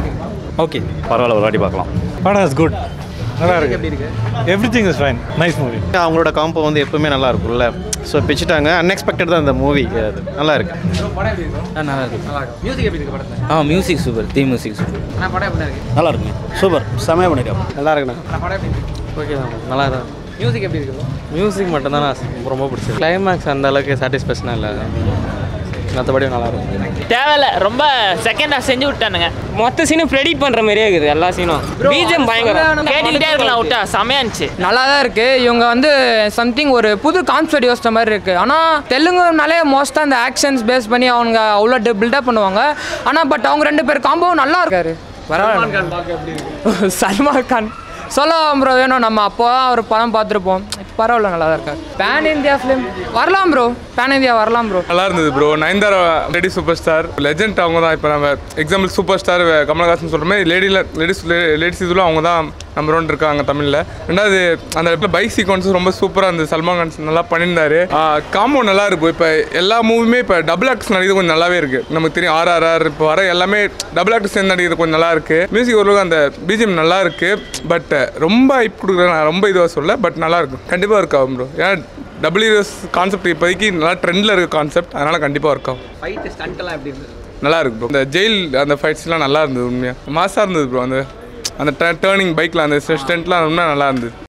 Okay பரவாயில்ல ஒரு வாட்டி பார்க்கலாம் படம் இஸ் குட் நல்லா இருக்கு எப்படி இருக்கு everything is fine nice movie அவங்களோட காம்போ வந்து எப்பவுமே நல்லா இருக்கும்ல ஸோ பிச்சுட்டாங்க அன்எக்ஸ்பெக்டட் தான் இந்த மூவி அது நல்லா இருக்கு ப்ரோ படம் எப்படி இருக்கும் நல்லா இருக்கு நல்லா இருக்கும் மியூசிக் எப்படி இருக்கு படத்தில் ஆ மியூசிக் சூப்பர் தீ மியூசிக் சூப்பர் ஆனால் படம் எப்படி இருக்கு நல்லா இருக்குங்க சூப்பர் செமையாக பண்ணிருக்கோம் நல்லா இருக்குண்ணா ஆனால் படம் எப்படி இருக்கு ஓகே தான் நல்லா தான் மியூசிக் எப்படி இருக்கு bro? மியூசிக் மட்டும் தான் ரொம்ப பிடிச்சது கிளைமேக்ஸ் அந்த அளவுக்கு சாட்டிஸ்ஃபேக்ஷனாக இல்லை மற்றபடி நல்லா இருக்கும் தேவையில்ல ரொம்ப செகண்ட் ஹாஃப் செஞ்சு விட்டானுங்க மொத்த சீனும் ப்ரெடிக்ட் பண்ற மாதிரியே இருக்குது எல்லா சீனும் பிஜிஎம் பயங்கரம் கேட்டுக்கிட்டே இருக்கலாம் விட்டா செமையா இருந்துச்சு நல்லா தான் இருக்கு இவங்க வந்து சம்திங் ஒரு புது கான்செப்ட் யோசிச்ச மாதிரி இருக்கு ஆனால் தெலுங்குனாலே மோஸ்ட்டாக இந்த ஆக்ஷன்ஸ் பேஸ் பண்ணி அவங்க அவ்வளோ பில்டப் பண்ணுவாங்க ஆனால் பட் அவங்க ரெண்டு பேர் காம்போ நல்லா இருக்காரு பரவாயில்ல சல்மான் கான் சொல்லலாம் ப்ரோ வேணும் நம்ம அப்போ ஒரு படம் பார்த்துருப்போம் பரவாயில்ல நல்லா தான் இருக்காரு பேன் இந்தியா ஃபிலிம் வரலாம் ப்ரோ பேன் இந்தியா வரலாம் ப்ரோ நல்லா இருந்தது bro Nayanthara lady super star legend அவங்க தான் இப்போ நம்ம எக்ஸாம்பிள் சூப்பர் ஸ்டார் கமலஹாசன் சொல்கிற மாதிரி லேடியில் லேடிஸ் லேடிஸ் இதில் அவங்க தான் நம்பர் ஒன் இருக்காங்க தமிழில் ரெண்டாவது அந்த இடத்துல பைக் சீக்வன்ஸ் ரொம்ப சூப்பராக இருந்தது சல்மான் கான் நல்லா பண்ணியிருந்தாரு காம்போ நல்லா இருக்கும் இப்போ எல்லா மூவியுமே இப்போ டபுள் ஆக்டர்ஸ் நடிக்கிறது கொஞ்சம் நல்லாவே இருக்குது நமக்கு தெரியும் ஆர்ஆர்ஆர் இப்போ வர எல்லாமே டபுள் ஆக்டர்ஸ் சேர்ந்து நடிக்கிறது கொஞ்சம் நல்லா இருக்குது மியூசிக் ஓரளவுக்கு அந்த பிஜிஎம் நல்லா இருக்குது பட் ரொம்ப ஹைப் கொடுக்குறேன் நான் ரொம்ப இதுவாக சொல்ல பட் நல்லா இருக்கும் கண்டிப்பாக ஒர்க் ஆகும் ப்ரோ ஏன்னா டபுள் ஹீரோஸ் கான்செப்ட் இப்போதைக்கு நல்லா ட்ரெண்டில் இருக்க கான்செப்ட் அதனால் கண்டிப்பாக ஒர்க் ஆகும் ஃபைட் ஸ்டண்ட்லாம் எப்படி இருந்தது நல்லா இருக்கு ப்ரோ இந்த ஜெயில் அந்த ஃபைட்ஸ்லாம் நல்லா இருந்தது உண்மையாக மாசாக இருந்தது ப்ரோ அந்த அந்த டேர்னிங் பைக்கில் அந்த ஸ்டென்ட்லாம் ரொம்ப நல்லா இருந்தது